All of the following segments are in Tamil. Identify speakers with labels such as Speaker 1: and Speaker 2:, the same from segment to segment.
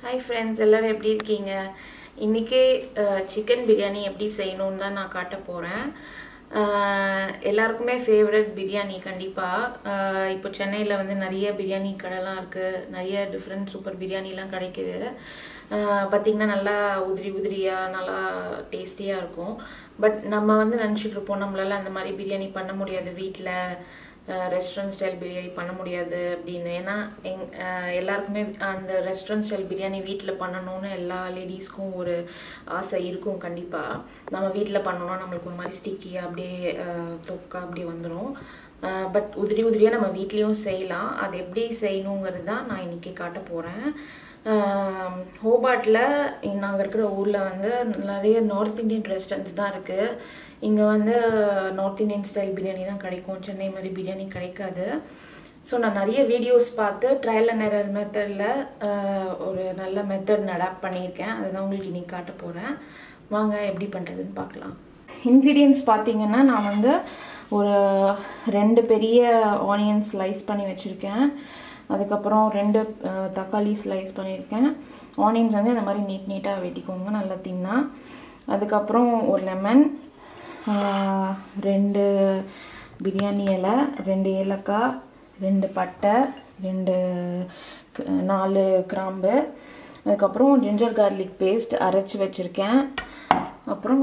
Speaker 1: ஹாய் ஃப்ரெண்ட்ஸ் எல்லோரும் எப்படி இருக்கீங்க இன்றைக்கி சிக்கன் பிரியாணி எப்படி செய்யணும்னு தான் நான் காட்ட போகிறேன் எல்லாருக்குமே ஃபேவரட் பிரியாணி கண்டிப்பாக இப்போ சென்னையில் வந்து நிறைய பிரியாணி கடைலாம் இருக்குது நிறைய டிஃப்ரெண்ட் சூப்பர் பிரியாணிலாம் கிடைக்குது பார்த்திங்கன்னா நல்லா உதிரி உதிரியாக நல்லா டேஸ்டியாக இருக்கும் பட் நம்ம வந்து நினச்சிட்டு இருப்போம் நம்மளால அந்த மாதிரி பிரியாணி பண்ண முடியாது வீட்டில் ரெஸ்டாரண்ட் ஸ்டைல் பிரியாணி பண்ண முடியாது அப்படின்னு ஏன்னா எங் எல்லாருக்குமே அந்த ரெஸ்டாரண்ட் ஸ்டைல் பிரியாணி வீட்டில் பண்ணணும்னு எல்லா லேடிஸ்க்கும் ஒரு ஆசை இருக்கும் கண்டிப்பாக நம்ம வீட்டில் பண்ணோன்னா நம்மளுக்கு ஒரு மாதிரி ஸ்டிக்கியாக அப்படியே தொக்கா அப்படியே வந்துடும் பட் உதிரி உதிரியாக நம்ம வீட்லேயும் செய்யலாம் அது எப்படி செய்யணுங்கிறது தான் நான் இன்றைக்கி காட்ட போகிறேன் ஹோபாட்டில் நாங்கள் இருக்கிற ஊரில் வந்து நிறைய நார்த் இந்தியன் ரெஸ்டாரண்ட்ஸ் தான் இருக்குது இங்கே வந்து நார்த் இந்தியன் ஸ்டைல் பிரியாணி தான் கிடைக்கும் சென்னை மாதிரி பிரியாணி கிடைக்காது ஸோ நான் நிறைய வீடியோஸ் பார்த்து ட்ரையல் அண்ட் எரர் மெத்தடில் ஒரு நல்ல மெத்தட் அடாப்ட் பண்ணியிருக்கேன் அதுதான் உங்களுக்கு இன்றைக்கி காட்ட போகிறேன் வாங்க எப்படி பண்ணுறதுன்னு பார்க்கலாம் இன்க்ரீடியன்ஸ் பார்த்தீங்கன்னா நான் வந்து ஒரு ரெண்டு பெரிய ஆனியன் ஸ்லைஸ் பண்ணி வச்சுருக்கேன் அதுக்கப்புறம் ரெண்டு தக்காளி ஸ்லைஸ் பண்ணியிருக்கேன் ஆனியன்ஸ் வந்து இந்த மாதிரி நீட் நீட்டாக வெட்டிக்கோங்க நல்லா தின்னா அதுக்கப்புறம் ஒரு லெமன் ரெண்டு பிரியாணி இலை ரெண்டு ஏலக்காய் ரெண்டு பட்டை ரெண்டு நாலு கிராம்பு அதுக்கப்புறம் ஜிஞ்சர் கார்லிக் பேஸ்ட் அரைச்சி வச்சுருக்கேன் அப்புறம்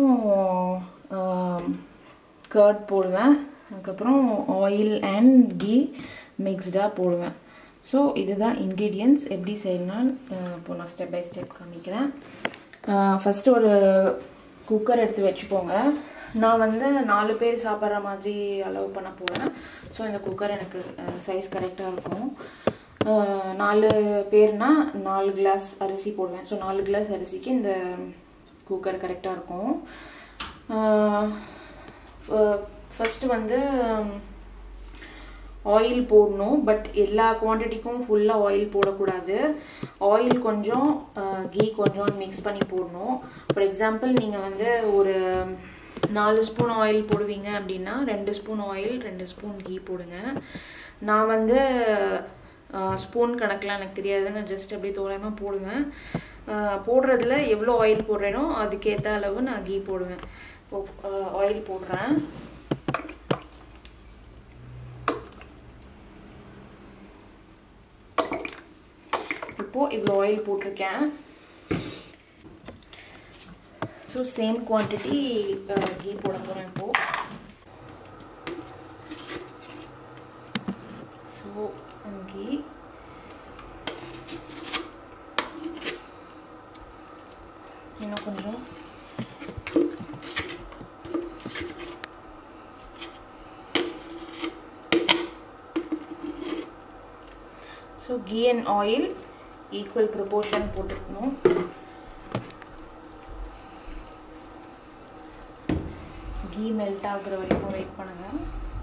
Speaker 1: கர்ட் போடுவேன் அதுக்கப்புறம் ஆயில் அண்ட் கீ மிக்ஸ்டாக போடுவேன் ஸோ இதுதான் இன்க்ரீடியன்ட்ஸ் எப்படி செய்யணும்னு இப்போ நான் ஸ்டெப் பை ஸ்டெப் காமிக்கிறேன் ஃபஸ்ட்டு ஒரு குக்கர் எடுத்து வச்சுக்கோங்க நான் வந்து நாலு பேர் சாப்பிட்ற மாதிரி அலோவ் பண்ண போகிறேன் ஸோ இந்த குக்கர் எனக்கு சைஸ் கரெக்டாக இருக்கும் நாலு பேர்னா நாலு கிளாஸ் அரிசி போடுவேன் ஸோ நாலு கிளாஸ் அரிசிக்கு இந்த குக்கர் கரெக்டாக இருக்கும் ஃபஸ்ட்டு வந்து ஆயில் போடணும் பட் எல்லா குவான்டிட்டிக்கும் ஃபுல்லாக ஆயில் போடக்கூடாது ஆயில் கொஞ்சம் கீ கொஞ்சம் மிக்ஸ் பண்ணி போடணும் ஃபார் எக்ஸாம்பிள் நீங்கள் வந்து ஒரு நாலு ஸ்பூன் ஆயில் போடுவீங்க அப்படின்னா ரெண்டு ஸ்பூன் ஆயில் ரெண்டு ஸ்பூன் கீ போடுங்க நான் வந்து ஸ்பூன் கணக்கெலாம் எனக்கு தெரியாது நான் ஜஸ்ட் அப்படியே தோராயமாக போடுவேன் போடுறதுல எவ்வளோ ஆயில் போடுறேனோ அதுக்கேற்ற அளவு நான் கீ போடுவேன் இப்போ ஆயில் போடுறேன் இப்போது இவ்வளோ ஆயில் போட்டிருக்கேன் ஸோ சேம் குவான்டிட்டி கீ போட போகிறேன் இப்போது ஸோ கீ இன்னும் கொஞ்சம் so ghee and oil equal proportion போட்டுக்கணும் கீ மெல்ட் ஆகுற வரைக்கும் வெயிட் பண்ணுங்கள்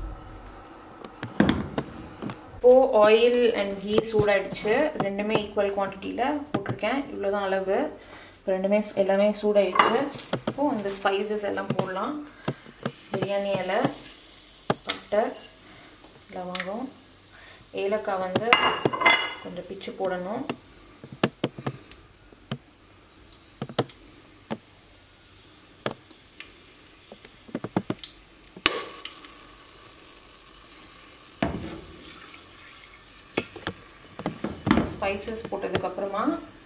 Speaker 1: இப்போது ஆயில் அண்ட் கீ சூடாயிடுச்சு ரெண்டுமே ஈக்குவல் குவான்டிட்டியில் போட்டிருக்கேன் இவ்வளோ தான் அளவு இப்போ ரெண்டுமே எல்லாமே சூடாயிடுச்சு இப்போது இந்த ஸ்பைசஸ் எல்லாம் போடலாம் பிரியாணி இலை பட்டை லவங்கம் ஏலக்காய் வந்து கொஞ்சம் பிச்சு போடணும் ஸ்பைசஸ் போட்டதுக்கப்புறமா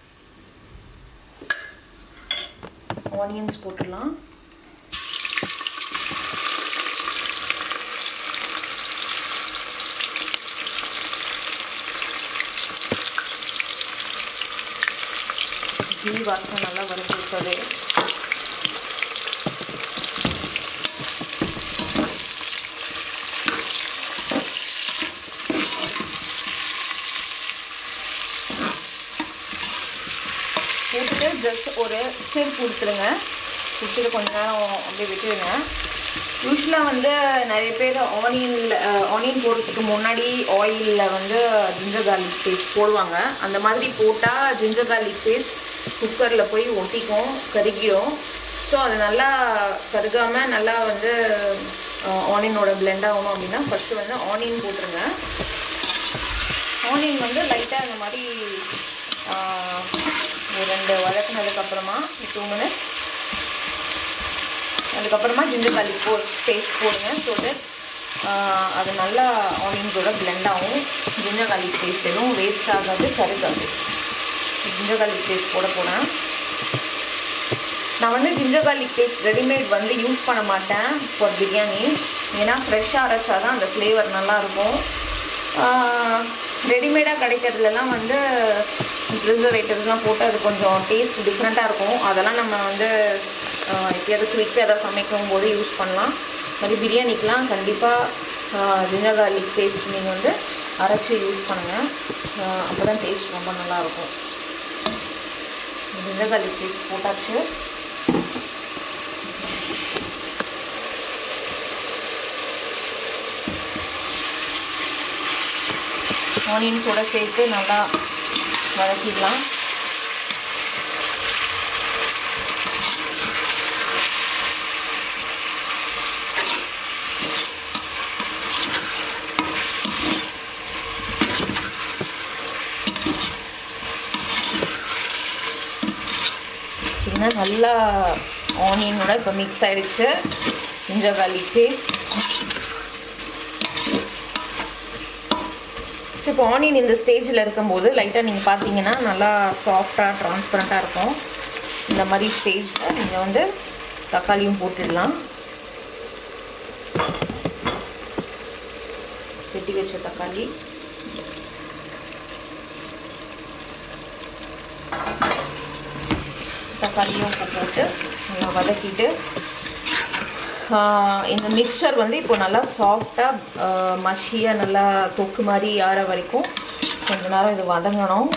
Speaker 1: ஆனியன்ஸ் போட்டுடலாம் கீ வாசனை நல்லா வறுத்து விட்டது போட்டுட்டு ஜஸ்ட் ஒரு ஸ்டிர் கொடுத்துருங்க கொடுத்துட்டு கொஞ்ச நேரம் அப்படியே விட்டுருங்க யூஸ்வலாக வந்து நிறைய பேர் ஆனியனில் ஆனியன் போடுறதுக்கு முன்னாடி ஆயிலில் வந்து ஜிஞ்சர் கார்லிக் பேஸ்ட் போடுவாங்க அந்த மாதிரி போட்டால் ஜிஞ்சர் கார்லிக் பேஸ்ட் குக்கரில் போய் ஒட்டிக்கும் கருகிடும் ஸோ அது நல்லா கருகாமல் நல்லா வந்து ஆனியனோட பிளெண்ட் ஆகணும் அப்படின்னா ஃபஸ்ட்டு வந்து ஆனியன் போட்டுருங்க ஆனியன் வந்து லைட்டாக இந்த மாதிரி ஒரு ரெண்டு வதக்குனதுக்கப்புறமா டூ மினிட்ஸ் அதுக்கப்புறமா ஜிஞ்சர் garlic போ பேஸ்ட் போடுங்க ஸோ தட் அது நல்லா ஆனியன்ஸோட பிளெண்ட் ஆகும் ஜிஞ்சர் garlic பேஸ்ட் எதுவும் வேஸ்ட் ஆகாது கருகாது ஜிஞ்சர் garlic பேஸ்ட் போட போகிறேன் நான் வந்து ஜிஞ்சர் garlic பேஸ்ட் ரெடிமேட் வந்து யூஸ் பண்ண மாட்டேன் ஃபார் பிரியாணி ஏன்னா ஃப்ரெஷ்ஷாக அரைச்சா தான் அந்த ஃப்ளேவர் நல்லாயிருக்கும் ரெடிமேடாக கிடைக்கிறதுலலாம் வந்து ப்ரிசர்வேட்டிவ்ஸ்லாம் போட்டு அது கொஞ்சம் டேஸ்ட் டிஃப்ரெண்ட்டாக இருக்கும் அதெல்லாம் நம்ம வந்து ஆஹ், எப்பயாவது குயிக்காக எதாவது சமைக்கும் போது யூஸ் பண்ணலாம் மாதிரி பிரியாணிக்கெலாம் கண்டிப்பாக ஜிஞ்சர் garlic பேஸ்ட் நீங்கள் வந்து அரைச்சி யூஸ் பண்ணுங்கள் அப்போ தான் டேஸ்ட் ரொம்ப நல்லாயிருக்கும் ஜிஞ்சர் garlic பேஸ்ட் போட்டாச்சு ஆனியன்ஸோட சேர்த்து நல்லா வதக்கிடலாம் பார்த்தீங்கன்னா நல்லா ஆனியனோட இப்போ மிக்ஸ் ஆயிடுச்சு ஜிஞ்சர் garlic பேஸ்ட் ஸோ இப்போ ஆனியன் இந்த ஸ்டேஜில் இருக்கும்போது லைட்டாக நீங்கள் பார்த்தீங்கன்னா நல்லா சாஃப்டாக ட்ரான்ஸ்பரண்ட்டாக இருக்கும் இந்த மாதிரி ஸ்டேஜில் நீங்கள் வந்து தக்காளியும் போட்டுடலாம் வெட்டி வச்ச தக்காளி தக்காளியும் உப்பு போட்டு நல்லா வதக்கிட்டு ஆஹ் இந்த மிக்சர் வந்து இப்போ நல்லா சாஃப்டாக மஷியாக நல்லா தொக்கு மாதிரி ஆற வரைக்கும் கொஞ்ச நேரம் இது வதங்கணும்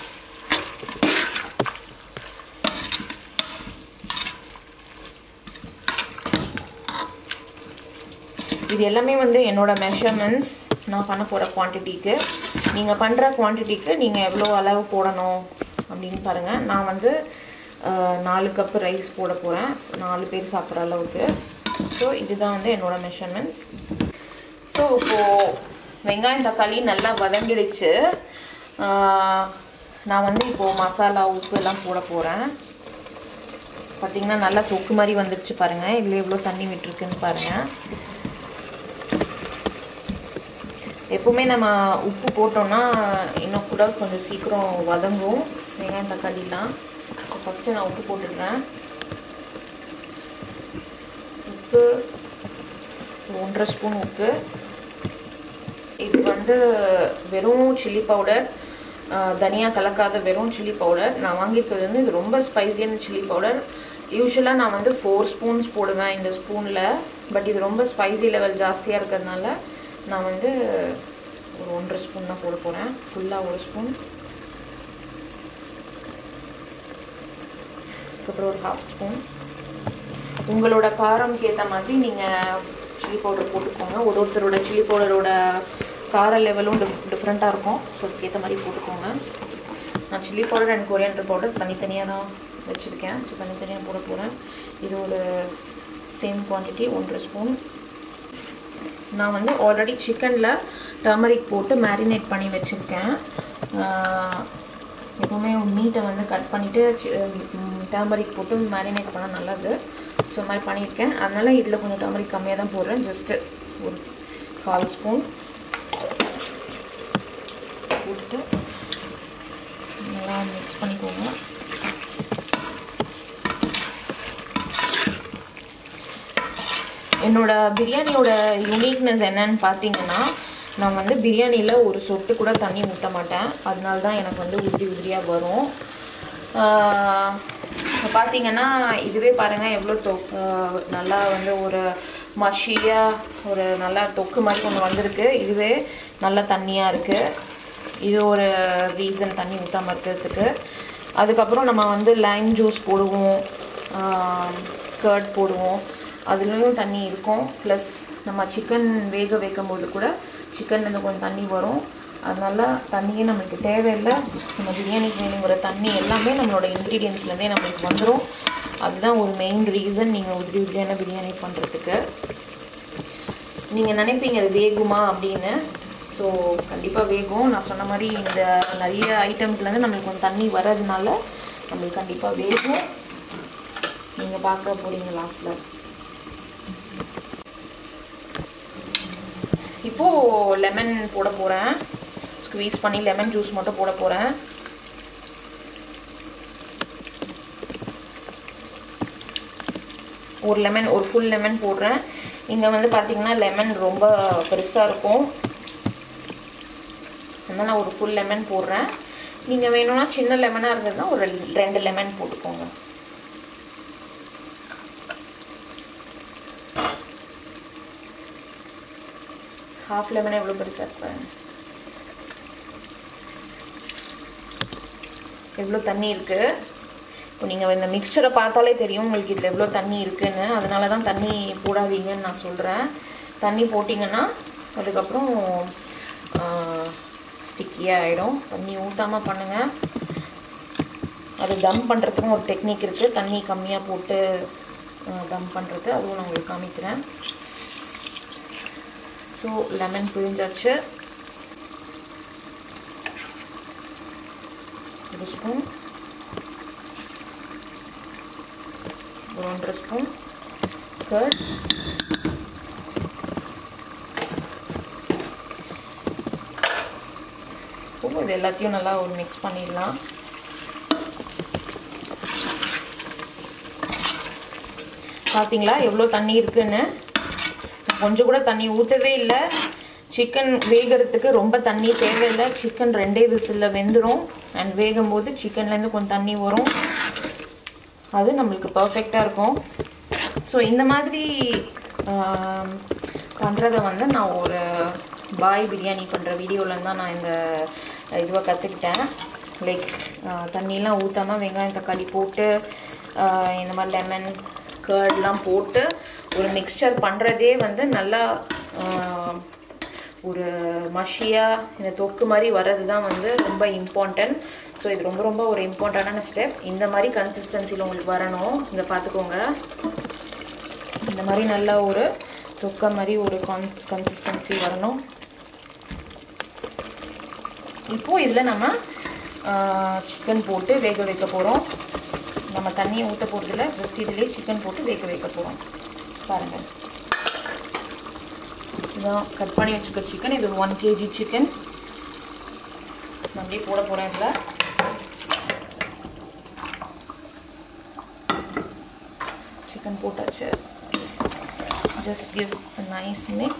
Speaker 1: இது எல்லாமே வந்து என்னோட மெஷர்மெண்ட்ஸ் நான் பண்ண போகிற குவான்டிட்டிக்கு நீங்கள் பண்ணுற குவான்டிட்டிக்கு நீங்கள் எவ்வளோ அளவு போடணும் அப்படின்னு பாருங்கள் நான் வந்து ஆஹ், நாலு கப்பு ரைஸ் போட போகிறேன் நாலு பேர் சாப்பிட்ற அளவுக்கு ஸோ இதுதான் வந்து என்னோட மெஷர்மெண்ட்ஸ் ஸோ இப்போது வெங்காயம் தக்காளி நல்லா வதங்கிடுச்சு ஆஹ், நான் வந்து இப்போது மசாலா உப்பு எல்லாம் போட போகிறேன் பார்த்தீங்கன்னா நல்லா தொக்கு மாதிரி வந்துடுச்சு பாருங்கள் இதில் எவ்வளோ தண்ணி விட்டுருக்குன்னு பாருங்கள் எப்பவுமே நம்ம உப்பு போட்டோம்னா இன்னும் கூட கொஞ்சம் சீக்கிரம் வதங்கும் வெங்காயம் தக்காளிலாம் ஃபஸ்ட்டு நான் உப்பு போட்டுடுறேன் உப்பு ஒரு ஒன்றரை ஸ்பூன் உப்பு இது வந்து வெறும் சில்லி பவுடர் தனியா கலக்காத வெறும் சில்லி பவுடர் நான் வாங்கியிருக்கிறது வந்து இது ரொம்ப ஸ்பைசியான சில்லி பவுடர் யூஸ்வலாக நான் வந்து ஃபோர் ஸ்பூன்ஸ் போடுவேன் இந்த ஸ்பூனில் பட் இது ரொம்ப ஸ்பைசி லெவல் ஜாஸ்தியாக இருக்கிறதுனால நான் வந்து ஒரு ஒன்றரை ஸ்பூன் தான் போட போகிறேன் ஃபுல்லாக ஒரு ஸ்பூன் அதுக்கப்புறம் ஒரு ஹாஃப் ஸ்பூன் உங்களோட காரம்க்கு ஏற்ற மாதிரி நீங்கள் சில்லி பவுடர் போட்டுக்கோங்க ஒரு ஒருத்தரோட சில்லி பவுடரோட கார லெவலும் டிஃப் டிஃப்ரெண்ட்டாக இருக்கும் ஸோ அதுக்கேற்ற மாதிரி போட்டுக்கோங்க நான் chilli powder and coriander powder தனித்தனியாக தான் வச்சுருக்கேன் ஸோ தனித்தனியாக போட போகிறேன் இது ஒரு சேம் குவான்டிட்டி ஒன்றரை ஸ்பூன் நான் வந்து ஆல்ரெடி சிக்கனில் டர்மரிக் போட்டு மேரினேட் பண்ணி வச்சுருக்கேன் எப்போவுமே மீட்டை வந்து கட் பண்ணிவிட்டு டர்மரிக் போட்டு மேரினேட் பண்ணால் நல்லது ஸோ இந்த மாதிரி பண்ணியிருக்கேன் அதனால் இதில் கொஞ்சம் டர்மரிக் கம்மியாக தான் போடுறேன் ஜஸ்ட்டு ஒரு கால் ஸ்பூன் போட்டுட்டு நல்லா மிக்ஸ் பண்ணிக்கோங்க என்னோட பிரியாணியோட யுனிக்னஸ் என்னன்னு பார்த்தீங்கன்னா நான் வந்து பிரியாணியில் ஒரு சொட்டு கூட தண்ணி ஊற்ற மாட்டேன் அதனால தான் எனக்கு வந்து உதிரி உதிரியாக வரும் ஆஹ் இப்ப பார்த்தீங்கன்னா இதுவே பாருங்கள் எவ்வளோ தொ ஆஹ் நல்லா வந்து ஒரு மஷியாக ஒரு நல்லா தொக்கு மாதிரி ஒன்று வந்திருக்கு இதுவே நல்லா தண்ணியாக இருக்குது இது ஒரு ரீசன் தண்ணி ஊற்றாம இருக்கிறதுக்கு அதுக்கப்புறம் நம்ம வந்து லைம் ஜூஸ் போடுவோம் கர்ட் போடுவோம் அதுலேயும் தண்ணி இருக்கும் ப்ளஸ் நம்ம சிக்கன் வேக வைக்கும் போது கூட சிக்கன்லேருந்து கொஞ்சம் தண்ணி வரும் அதனால தண்ணியே நம்மளுக்கு தேவையில்லை நம்ம பிரியாணிக்கு வேணுங்கிற தண்ணி எல்லாமே நம்மளோட இன்க்ரீடியன்ஸ்லேருந்தே நம்மளுக்கு வந்துடும் அதுதான் ஒரு மெயின் ரீசன் நீங்கள் உதிரி உதிரியான பிரியாணி பண்ணுறதுக்கு நீங்கள் நினைப்பீங்க அது வேகுமா அப்படின்னு ஸோ கண்டிப்பாக வேகும் நான் சொன்ன மாதிரி இந்த நிறைய ஐட்டம்ஸ்லேருந்து நம்மளுக்கு கொஞ்சம் தண்ணி வர்றதுனால நம்மளுக்கு கண்டிப்பாக வேகும் நீங்கள் பார்க்க போகிறீங்க லாஸ்ட்டில் இப்போது லெமன் போட போகிறேன் ஸ்க்வீஸ் பண்ணி லெமன் ஜூஸ் மட்டும் போட போகிறேன் ஒரு லெமன் ஒரு ஃபுல் லெமன் போடுறேன் இங்கே வந்து பார்த்தீங்கன்னா லெமன் ரொம்ப பெருசாக இருக்கும் அதனால் நான் ஒரு ஃபுல் லெமன் போடுறேன் நீங்கள் வேணும்னா சின்ன லெமனாக இருந்ததுன்னா ஒரு ரெண்டு லெமன் போட்டுக்கோங்க ஹாஃப் லெமன் எவ்வளோ பெருசாக இருப்பேன் எவ்வளோ தண்ணி இருக்குது இப்போ நீங்கள் இந்த மிக்சரை பார்த்தாலே தெரியும் உங்களுக்கு இதில் எவ்வளோ தண்ணி இருக்குன்னு அதனால தான் தண்ணி போடாதீங்கன்னு நான் சொல்கிறேன் தண்ணி போட்டிங்கன்னா அதுக்கப்புறம் ஸ்டிக்கியாக ஆகிடும் தண்ணி ஊற்றாமல் பண்ணுங்கள் அது தம் பண்ணுறதுக்கும் ஒரு டெக்னிக் இருக்குது தண்ணி கம்மியாக போட்டு தம் பண்ணுறது அதுவும் நான் உங்களுக்கு காமிக்கிறேன் ஸோ லெமன் புழிஞ்சாச்சு ஒரு ஸ்பூன் ஒரு ஒன்றரை ஸ்பூன் கர்ட் இது எல்லாத்தையும் நல்லா ஒரு மிக்ஸ் பண்ணிடலாம் பார்த்தீங்களா எவ்வளோ தண்ணி இருக்குன்னு கொஞ்சம் கூட தண்ணி ஊற்றவே இல்லை சிக்கன் வேகிறதுக்கு ரொம்ப தண்ணி தேவையில்லை சிக்கன் ரெண்டே விசிலில் வெந்துடும் அண்ட் வேகும் போது சிக்கன்லேருந்து கொஞ்சம் தண்ணி வரும் அது நம்மளுக்கு பர்ஃபெக்டாக இருக்கும் ஸோ இந்த மாதிரி பண்ணுறத வந்து நான் ஒரு பாய் பிரியாணி பண்ணுற வீடியோவில் தான் நான் இந்த இதுவை கற்றுக்கிட்டேன் லைக் தண்ணியெலாம் ஊற்றாமல் வெங்காயம் தக்காளி போட்டு இந்த மாதிரி லெமன் கர்ட்லாம் போட்டு ஒரு மிக்சர் பண்ணுறதே வந்து நல்லா ஒரு மஷியாக இந்த தொக்கு மாதிரி வர்றது தான் வந்து ரொம்ப இம்பார்ட்டன்ட் ஸோ இது ரொம்ப ரொம்ப ஒரு இம்பார்ட்டண்டான ஸ்டெப் இந்த மாதிரி கன்சிஸ்டன்சியில் உங்களுக்கு வரணும் இதை பார்த்துக்கோங்க இந்த மாதிரி நல்ல ஒரு தொக்க மாதிரி ஒரு கான் கன்சிஸ்டன்சி வரணும் இப்போது இதில் நம்ம சிக்கன் போட்டு வேக வைக்க போகிறோம் நம்ம தண்ணியை ஊற்ற போகிறதில்ல ஜஸ்ட் இதிலே சிக்கன் போட்டு வேக வைக்க போகிறோம் பாருங்கள் இதான் கட் பண்ணி வச்சுக்க சிக்கன் இது ஒன் கேஜி சிக்கன் நான் அப்படியே போட போகிறேன் இதில் சிக்கன் போட்டாச்சு just give a nice mix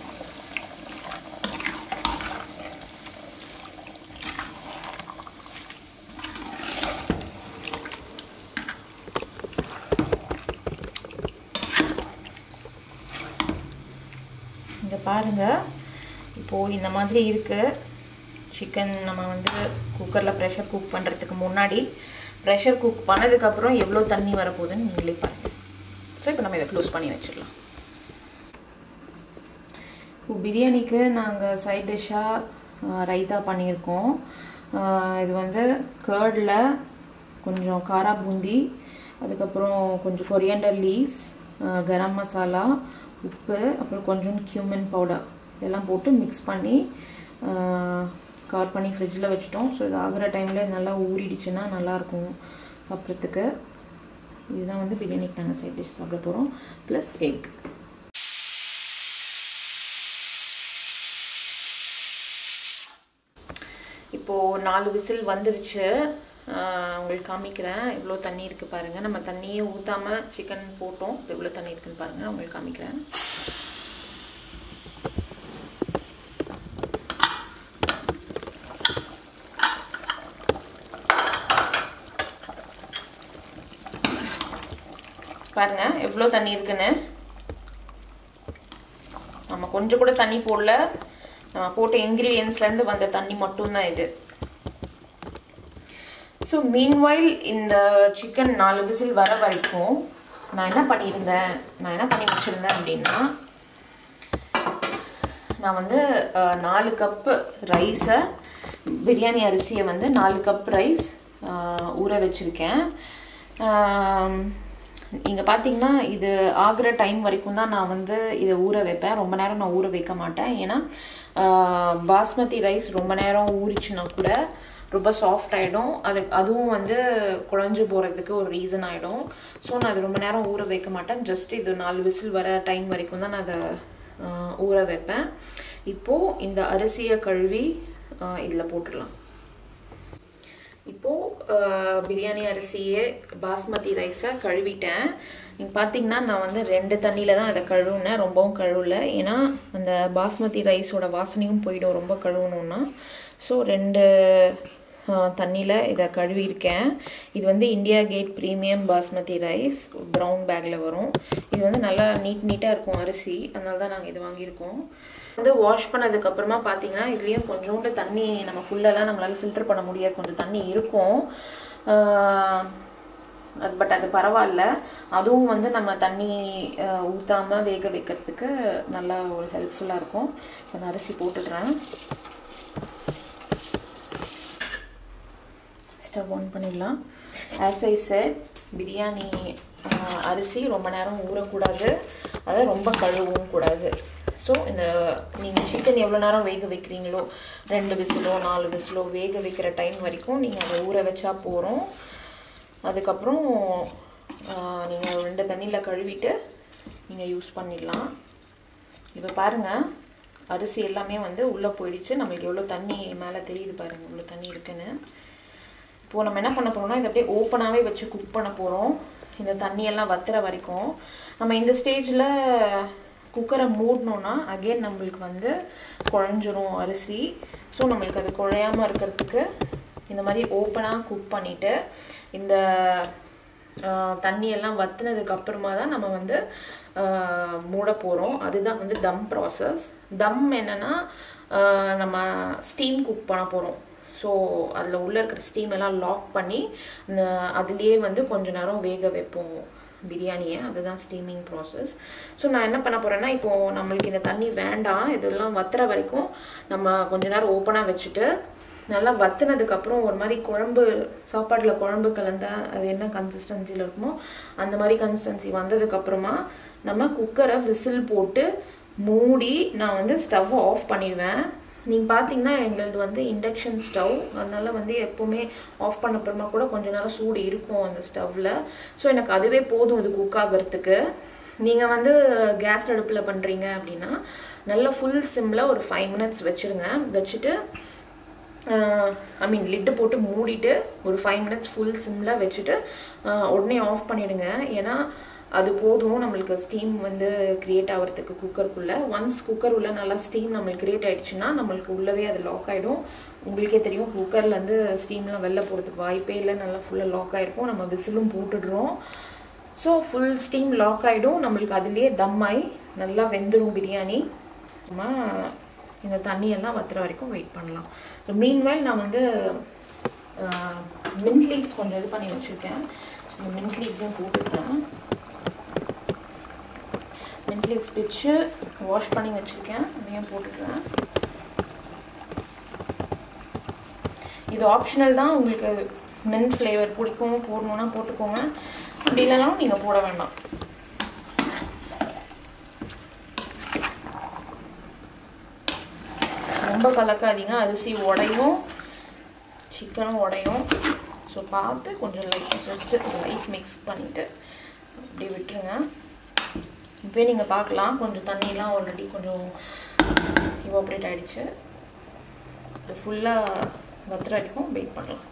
Speaker 1: இங்கே பாருங்கள் இப்போது இந்த மாதிரி இருக்குது சிக்கன் நம்ம வந்து குக்கரில் ப்ரெஷர் குக் பண்ணுறதுக்கு முன்னாடி ப்ரெஷர் குக் பண்ணதுக்கப்புறம் எவ்வளோ தண்ணி வரப்போகுதுன்னு நீங்களே பாருங்கள் ஸோ இப்போ நம்ம இதை க்ளோஸ் பண்ணி வச்சிடலாம் இப்போ பிரியாணிக்கு நாங்கள் சைட் டிஷ்ஷாக ரைத்தா பண்ணியிருக்கோம் இது வந்து கேர்டில் கொஞ்சம் காரா பூந்தி அதுக்கப்புறம் கொஞ்சம் கொரியண்டர் லீவ்ஸ் கரம் மசாலா உப்பு அப்புறம் கொஞ்சம் கியூமன் பவுடர் இதெல்லாம் போட்டு மிக்ஸ் பண்ணி கவர் பண்ணி ஃப்ரிட்ஜில் வச்சுட்டோம் ஸோ இது ஆகிற டைமில் நல்லா ஊறிடுச்சுன்னா நல்லாயிருக்கும் சாப்பிட்றதுக்கு இதுதான் வந்து பிரியாணிக்கு நாங்கள் சைட் டிஷ் சாப்பிட போகிறோம் ப்ளஸ் எக் இப்போது நாலு விசில் வந்துருச்சு உங்களுக்கு காமிக்கிறேன் இவ்வளோ தண்ணி இருக்குது பாருங்கள் நம்ம தண்ணியே ஊற்றாமல் சிக்கன் போட்டோம் எவ்வளோ தண்ணி இருக்குன்னு பாருங்கள் உங்களுக்கு காமிக்கிறேன் பாருங்க எவ்வளோ தண்ணி இருக்குன்னு நம்ம கொஞ்சம் கூட தண்ணி போடல நம்ம போட்ட இன்க்ரீடியன்ஸ்லேருந்து வந்த தண்ணி மட்டும்தான் இது ஸோ மீன்வைல் இந்த சிக்கன் நாலு விசில் வர வரைக்கும் நான் என்ன பண்ணியிருந்தேன் நான் என்ன பண்ணி வச்சுருந்தேன் அப்படின்னா நான் வந்து நாலு கப்பு ரைஸை பிரியாணி அரிசியை வந்து நாலு கப் ரைஸ் ஊற வச்சுருக்கேன் இங்கே பார்த்தீங்கன்னா இது ஆகிற டைம் வரைக்கும் தான் நான் வந்து இதை ஊற வைப்பேன் ரொம்ப நேரம் நான் ஊற வைக்க மாட்டேன் ஏன்னா பாஸ்மதி ரைஸ் ரொம்ப நேரம் ஊறிச்சுன்னா கூட ரொம்ப சாஃப்ட் ஆகிடும் அது அதுவும் வந்து குழஞ்சு போகிறதுக்கு ஒரு ரீசன் ஆகிடும் ஸோ நான் அது ரொம்ப நேரம் ஊற வைக்க மாட்டேன் ஜஸ்ட் இது நாலு விசில் வர டைம் வரைக்கும் தான் நான் அதை ஆஹ், ஊற வைப்பேன் இப்போது இந்த அரிசியை கழுவி இதில் போட்டுடலாம் இப்போது பிரியாணி அரிசியே பாஸ்மதி ரைஸை கழுவிட்டேன் நீங்கள் பார்த்தீங்கன்னா நான் வந்து ரெண்டு தண்ணியில் தான் அதை கழுவுனேன் ரொம்பவும் கழுவல ஏன்னா அந்த பாஸ்மதி ரைஸோட வாசனையும் போயிடும் ரொம்ப கழுவணுன்னா ஸோ ரெண்டு தண்ணியில் இதை கழுவியிருக்கேன் இது வந்து India Gate premium basmati rice brown பேக்கில் வரும் இது வந்து நல்லா நீட் நீட்டாக இருக்கும் அரிசி அதனால தான் நாங்கள் இது வாங்கியிருக்கோம் வந்து வாஷ் பண்ணதுக்கப்புறமா பார்த்தீங்கன்னா இதுலேயும் கொஞ்சோண்டு தண்ணி நம்ம ஃபுல்லெல்லாம் நம்மளால் ஃபில்டர் பண்ண முடியாது கொஞ்சம் தண்ணி இருக்கும் ஆஹ் அது பட் அது பரவாயில்ல அதுவும் வந்து நம்ம தண்ணி ஊற்றாமல் வேக வைக்கிறதுக்கு நல்லா ஒரு ஹெல்ப்ஃபுல்லாக இருக்கும் இப்போ நான் அரிசி போட்டுடுறேன் ஸ்டவ் ஆன் பண்ணிடலாம் ஆஸ் ஐ செட் பிரியாணி ஆஹ், அரிசி ரொம்ப நேரம் ஊறக்கூடாது அதை ரொம்ப கழுவவும் கூடாது ஸோ இந்த நீங்கள் சிக்கன் எவ்வளோ நேரம் வேக வைக்கிறீங்களோ ரெண்டு விசிலோ நாலு விசிலோ வேக வைக்கிற டைம் வரைக்கும் நீங்கள் அதை ஊற வச்சா போகிறோம் அதுக்கப்புறம் நீங்கள் ரெண்டு தண்ணியில் கழுவிட்டு நீங்கள் யூஸ் பண்ணிடலாம் இப்போ பாருங்கள் அரிசி எல்லாமே வந்து உள்ளே போயிடுச்சு நம்மளுக்கு எவ்வளோ தண்ணி மேலே தெரியுது பாருங்கள் இவ்வளோ தண்ணி இருக்குன்னு இப்போது நம்ம என்ன பண்ண போகிறோம்னா இதை அப்படியே ஓப்பனாகவே வச்சு குக் பண்ண போகிறோம் இந்த தண்ணியெல்லாம் வத்துற வரைக்கும் நம்ம இந்த ஸ்டேஜில் குக்கரை மூடணுன்னா அகெயின் நம்மளுக்கு வந்து குழஞ்சிரும் அரிசி ஸோ நம்மளுக்கு அது குழையாமல் இருக்கிறதுக்கு இந்த மாதிரி ஓப்பனாக குக் பண்ணிவிட்டு இந்த ஆஹ், தண்ணியெல்லாம் வத்துனதுக்கு அப்புறமா தான் நம்ம வந்து ஆஹ், மூட போகிறோம் அதுதான் வந்து தம் ப்ராசஸ் தம் என்னென்னா நம்ம ஸ்டீம் குக் பண்ண போகிறோம் ஸோ அதில் உள்ளே இருக்கிற ஸ்டீம் எல்லாம் லாக் பண்ணி இந்த அதுலேயே வந்து கொஞ்ச நேரம் வேக வைப்போம் பிரியாணியை அதுதான் ஸ்டீமிங் ப்ராசஸ் ஸோ நான் என்ன பண்ண போகிறேன்னா இப்போது நம்மளுக்கு இந்த தண்ணி வேண்டாம் இதெல்லாம் வத்துற வரைக்கும் நம்ம கொஞ்ச நேரம் ஓப்பனாக வச்சுட்டு நல்லா வத்துனதுக்கப்புறம் ஒரு மாதிரி குழம்பு சாப்பாட்டில் குழம்பு கலந்தா அது என்ன கன்சிஸ்டன்சியில் இருக்குமோ அந்த மாதிரி கன்சிஸ்டன்சி வந்ததுக்கப்புறமா நம்ம குக்கரை விசில் போட்டு மூடி நான் வந்து ஸ்டவ் ஆஃப் பண்ணிடுவேன் நீங்கள் பார்த்தீங்கன்னா எங்களது வந்து இண்டக்ஷன் ஸ்டவ் அதனால வந்து எப்போவுமே ஆஃப் பண்ண அப்புறமா கூட கொஞ்ச நேரம் சூடு இருக்கும் அந்த ஸ்டவ்வில் ஸோ எனக்கு அதுவே போதும் இது குக் ஆகிறதுக்கு நீங்கள் வந்து கேஸ் அடுப்பில் பண்ணுறீங்க அப்படின்னா நல்லா ஃபுல் சிம்மில் ஒரு ஃபைவ் மினிட்ஸ் வச்சுருங்க வச்சுட்டு ஐ மீன் லிட்டு போட்டு மூடிட்டு ஒரு ஃபைவ் மினிட்ஸ் ஃபுல் சிம்மில் வச்சுட்டு ஆஹ் உடனே ஆஃப் பண்ணிடுங்க ஏன்னா அது போதும் நம்மளுக்கு ஸ்டீம் வந்து க்ரியேட் ஆகிறதுக்கு குக்கருக்குள்ளே ஒன்ஸ் குக்கர் உள்ள நல்லா ஸ்டீம் நம்மளுக்கு க்ரியேட் ஆயிடுச்சுன்னா நம்மளுக்கு உள்ளவே அது லாக் ஆகிடும் உங்களுக்கே தெரியும் குக்கர்லேருந்து ஸ்டீம்லாம் வெளில போகிறதுக்கு வாய்ப்பே இல்லை நல்லா ஃபுல்லாக லாக் ஆகிருக்கும் நம்ம விசிலும் போட்டுடுறோம் ஸோ ஃபுல் ஸ்டீம் லாக் ஆகிடும் நம்மளுக்கு அதுலேயே தம் ஆகி நல்லா வெந்துடும் பிரியாணி நம்ம இந்த தண்ணியெல்லாம் வத்துற வரைக்கும் வெயிட் பண்ணலாம் ஸோ மீன்வேல் நான் வந்து மின்ட் லீவ்ஸ் கொஞ்சம் இது பண்ணி வச்சுருக்கேன் ஸோ இந்த மின்ட் லீவ்ஸையும் போட்டுக்கிறேன் மின்ட் லீவ்ஸ் பிச்சு வாஷ் பண்ணி வச்சுருக்கேன் அதையும் போட்டுக்கிறேன் இது ஆப்ஷனல் தான் உங்களுக்கு மின்ட் ஃப்ளேவர் பிடிக்கும் போடணுன்னா போட்டுக்கோங்க அப்படி இல்லைனாலும் நீங்கள் போட வேண்டாம் ரொம்ப கலக்காதீங்க அரிசி உடையும் சிக்கனும் உடையும் ஸோ பார்த்து கொஞ்சம் லைட் ஜஸ்ட்டு லைட் மிக்ஸ் பண்ணிவிட்டு அப்படியே விட்டுருங்க இப்போயே நீங்கள் பார்க்கலாம் கொஞ்சம் தண்ணியெலாம் ஆல்ரெடி கொஞ்சம் இவாப்ரேட் ஆகிடுச்சு இது ஃபுல்லாக வத்துற வரைக்கும் வெயிட் பண்ணலாம்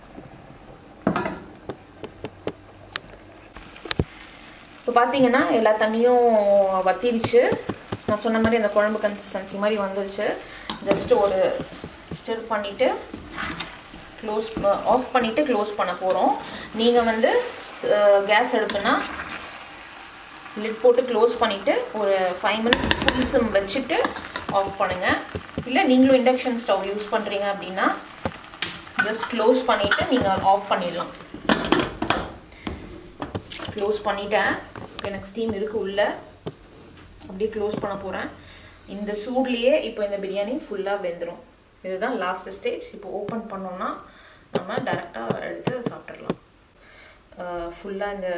Speaker 1: இப்போ பார்த்தீங்கன்னா எல்லா தண்ணியும் வத்திருச்சு நான் சொன்ன மாதிரி அந்த குழம்பு கன்சிஸ்டன்சி மாதிரி வந்துருச்சு ஜஸ்ட் ஒரு ஸ்டிர் பண்ணிவிட்டு க்ளோஸ் ஆஃப் பண்ணிவிட்டு க்ளோஸ் பண்ண போகிறோம் நீங்கள் வந்து கேஸ் அடுப்புனா லிட் போட்டு க்ளோஸ் பண்ணிவிட்டு ஒரு ஃபைவ் மினிட்ஸ் ஃபுல் சிம் வச்சுட்டு ஆஃப் பண்ணுங்கள் இல்லை நீங்களும் இண்டக்ஷன் ஸ்டவ் யூஸ் பண்ணுறீங்க அப்படின்னா ஜஸ்ட் க்ளோஸ் பண்ணிவிட்டு நீங்கள் ஆஃப் பண்ணிடலாம் க்ளோஸ் பண்ணிட்டேன் எனக்கு ஸ்டீம் இருக்குது உள்ள அப்படியே க்ளோஸ் பண்ண போகிறேன் இந்த சூட்லேயே இப்போ இந்த பிரியாணி ஃபுல்லாக வெந்துடும் இதுதான் லாஸ்ட் ஸ்டேஜ் இப்போ ஓப்பன் பண்ணோன்னா நம்ம டேரெக்டாக எடுத்து சாப்பிட்றலாம் ஃபுல்லாக இந்த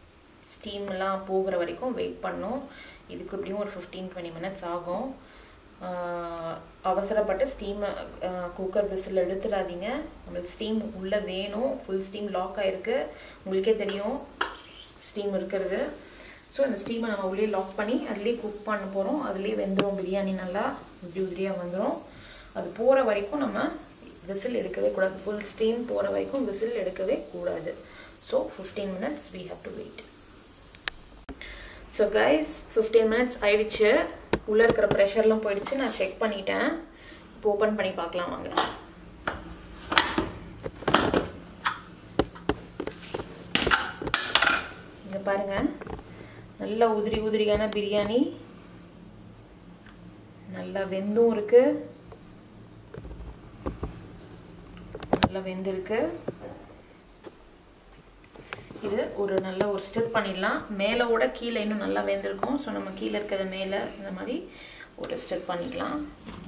Speaker 1: ஸ்டீம்லாம் போகிற வரைக்கும் வெயிட் பண்ணோம் இதுக்கு எப்படியும் ஒரு ஃபிஃப்டீன் டுவெண்ட்டி மினிட்ஸ் ஆகும் அவசரப்பட்டு ஸ்டீமை குக்கர் விசில் எடுத்துடாதீங்க நம்மளுக்கு ஸ்டீம் உள்ளே வேணும் ஃபுல் ஸ்டீம் லாக் ஆகிருக்கு உங்களுக்கே தெரியும் ஸ்டீம் இருக்கிறது ஸோ இந்த ஸ்டீமை நம்ம உள்ளே லாக் பண்ணி அதுலேயே குக் பண்ண போகிறோம் அதுலேயே வெந்துடும் பிரியாணி நல்லா உதிரி உதிரியாக வந்துடும் அது போகிற வரைக்கும் நம்ம விசில் எடுக்கவே கூடாது ஃபுல் ஸ்டீம் போகிற வரைக்கும் விசில் எடுக்கவே கூடாது so fifteen minutes we have to wait so guys fifteen minutes ஆயிடுச்சு உள்ளே இருக்கிற ப்ரெஷர்லாம் போயிடுச்சு நான் செக் பண்ணிட்டேன் இப்போ ஓப்பன் பண்ணி பார்க்கலாம் வாங்க இங்கே பாருங்க நல்ல உதிரி உதிரியான பிரியாணி நல்லா வெந்தும் இருக்கு நல்லா வெந்திருக்கு இது ஒரு நல்ல ஒரு ஸ்டிர் பண்ணிடலாம் மேலோட கீழே இன்னும் நல்லா வெந்திருக்கும் ஸோ நம்ம கீழே இருக்கிறத மேலே இந்த மாதிரி ஒரு ஸ்டிர் பண்ணிக்கலாம்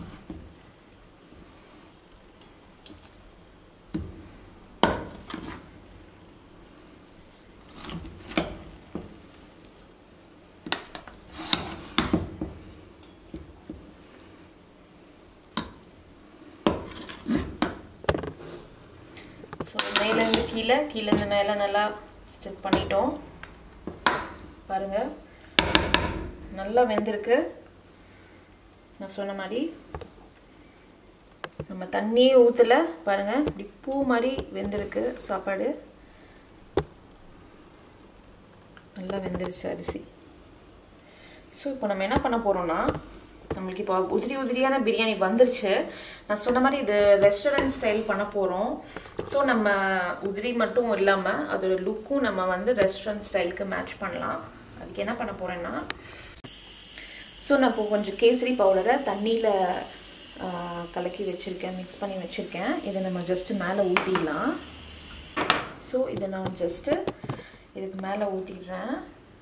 Speaker 1: ஸோ மேலேருந்து கீழே கீழேருந்து மேலே நல்லா ஸ்டிக் பண்ணிட்டோம் பாருங்கள் நல்லா வெந்திருக்கு நான் சொன்ன மாதிரி நம்ம தண்ணியே ஊற்றல பாருங்கள் இப்படி பூ மாதிரி வெந்திருக்கு சாப்பாடு நல்லா வெந்துருச்சு அரிசி ஸோ இப்போ நம்ம என்ன பண்ண போகிறோம்னா நம்மளுக்கு இப்போ உதிரி உதிரியான பிரியாணி வந்துருச்சு நான் சொன்ன மாதிரி இது ரெஸ்டாரண்ட் ஸ்டைல் பண்ண போகிறோம் ஸோ நம்ம உதிரி மட்டும் இல்லாமல் அதோட லுக்கும் நம்ம வந்து ரெஸ்டாரண்ட் ஸ்டைலுக்கு மேட்ச் பண்ணலாம் அதுக்கு என்ன பண்ண போகிறேன்னா ஸோ நான் இப்போ கொஞ்சம் கேசரி பவுடரை தண்ணியில் கலக்கி வச்சுருக்கேன் மிக்ஸ் பண்ணி வச்சுருக்கேன் இதை நம்ம ஜஸ்ட்டு மேலே ஊற்றிடலாம் ஸோ இதை நான் ஜஸ்ட்டு இதுக்கு மேலே ஊற்றிடுறேன்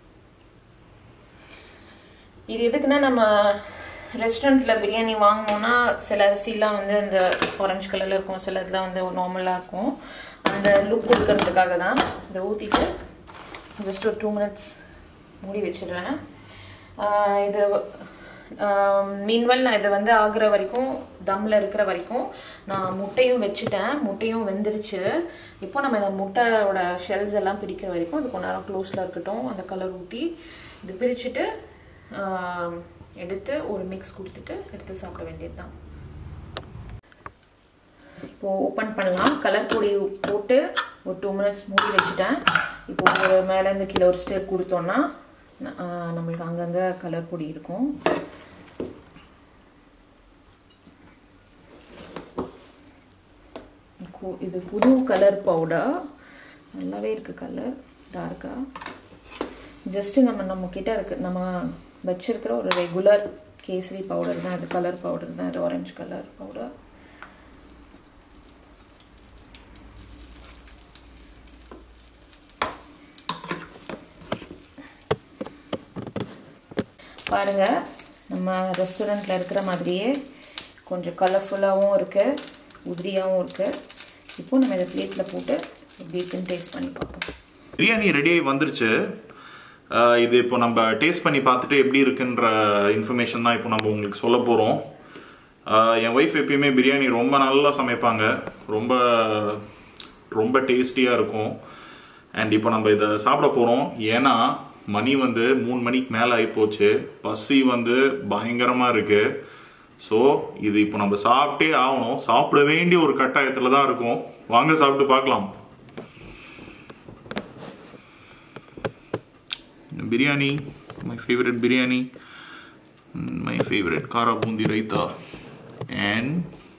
Speaker 1: இது எதுக்குன்னா நம்ம ரெஸ்டாரண்ட்டில் பிரியாணி வாங்கினோன்னா சில அரிசிலாம் வந்து அந்த ஆரஞ்சு கலரில் இருக்கும் சில இதெல்லாம் வந்து நார்மலாக இருக்கும் அந்த லுக் கொடுக்கறதுக்காக தான் இதை ஊற்றிட்டு ஜஸ்ட் ஒரு டூ மினிட்ஸ் மூடி வச்சிடுறேன் இது மீன்வெல் நான் இதை வந்து ஆகுற வரைக்கும் தம்மில் இருக்கிற வரைக்கும் நான் முட்டையும் வச்சுட்டேன் முட்டையும் வெந்துருச்சு இப்போ நம்ம இந்த முட்டையோட ஷெல்ஸ் எல்லாம் பிரிக்கிற வரைக்கும் அது கொஞ்ச நேரம் க்ளோஸில் இருக்கட்டும் அந்த கலர் ஊற்றி இது பிரிச்சுட்டு எடுத்து ஒரு மிக்ஸ் கொடுத்துட்டு எடுத்து சாப்பிட வேண்டியது தான் இப்போது ஓப்பன் பண்ணலாம் கலர் பொடி போட்டு ஒரு டூ மினிட்ஸ் மூடி வச்சுட்டேன் இப்போ ஒரு மேலேருந்து கீழே ஒரு ஸ்டெப் கொடுத்தோன்னா நம்மளுக்கு அங்கங்கே கலர் பொடி இருக்கும் இது புது கலர் பவுடர் நல்லாவே இருக்குது கலர் டார்க்காக ஜஸ்ட்டு நம்ம நம்ம கிட்ட இருக்கு நம்ம வச்சிருக்கிற ஒரு ரெகுலர் கேசரி பவுடர் தான் இது கலர் பவுடர் தான் இது ஆரஞ்சு கலர் பவுடர் பாருங்க நம்ம ரெஸ்டாரண்ட்டில் இருக்கிற மாதிரியே கொஞ்சம் கலர்ஃபுல்லாகவும் இருக்குது உதிரியாகவும் இருக்குது இப்போ நம்ம இதை பிளேட்டில் போட்டு எப்படி இருக்குன்னு டேஸ்ட் பண்ணி பார்ப்போம்
Speaker 2: பிரியாணி ரெடி ஆகி வந்துருச்சு இது இப்போ நம்ம டேஸ்ட் பண்ணி பார்த்துட்டு எப்படி இருக்குன்ற இன்ஃபர்மேஷன் தான் இப்போ நம்ம உங்களுக்கு சொல்ல போகிறோம் என் ஒய்ஃப் எப்பயுமே பிரியாணி ரொம்ப நல்லா சமைப்பாங்க ரொம்ப ரொம்ப டேஸ்டியாக இருக்கும் அண்ட் இப்போ நம்ம இதை சாப்பிட போகிறோம் ஏன்னா மணி வந்து மூணு மணிக்கு மேலே ஆகிப்போச்சு பசி வந்து பயங்கரமாக இருக்குது ஸோ இது இப்போ நம்ம சாப்பிட்டே ஆகணும் சாப்பிட வேண்டிய ஒரு கட்டாயத்தில் தான் இருக்கும் வாங்க சாப்பிட்டு பார்க்கலாம் biryani my favorite biryani my favorite kara bundi raita and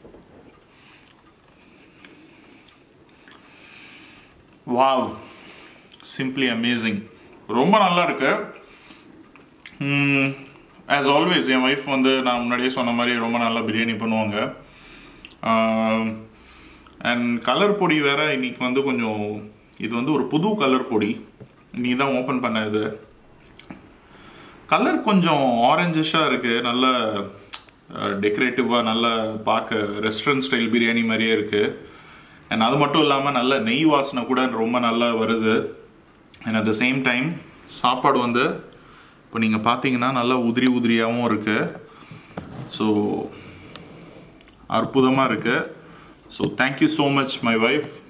Speaker 2: wow simply amazing ரொம்ப நல்லா இருக்கு ஆஸ் ஆல்வேஸ் என் ஒய்ஃப் வந்து நான் முன்னாடியே சொன்ன மாதிரி ரொம்ப நல்லா பிரியாணி பண்ணுவாங்க அண்ட் கலர் பொடி வேற இன்னைக்கு வந்து கொஞ்சம் இது வந்து ஒரு புது கலர் பொடி நீ தான் ஓப்பன் பண்ண இது கலர் கொஞ்சம் ஆரஞ்சிஷாக இருக்குது நல்ல டெக்கரேட்டிவாக நல்ல பார்க்க ரெஸ்டாரண்ட் ஸ்டைல் பிரியாணி மாதிரியே இருக்குது அண்ட் அது மட்டும் இல்லாமல் நல்ல நெய் வாசனை கூட ரொம்ப நல்லா வருது and at the same time சாப்பாடு வந்து இப்போ நீங்கள் பார்த்தீங்கன்னா நல்லா உதிரி உதிரியாகவும் இருக்குது ஸோ அற்புதமாக இருக்குது so thank you so much my wife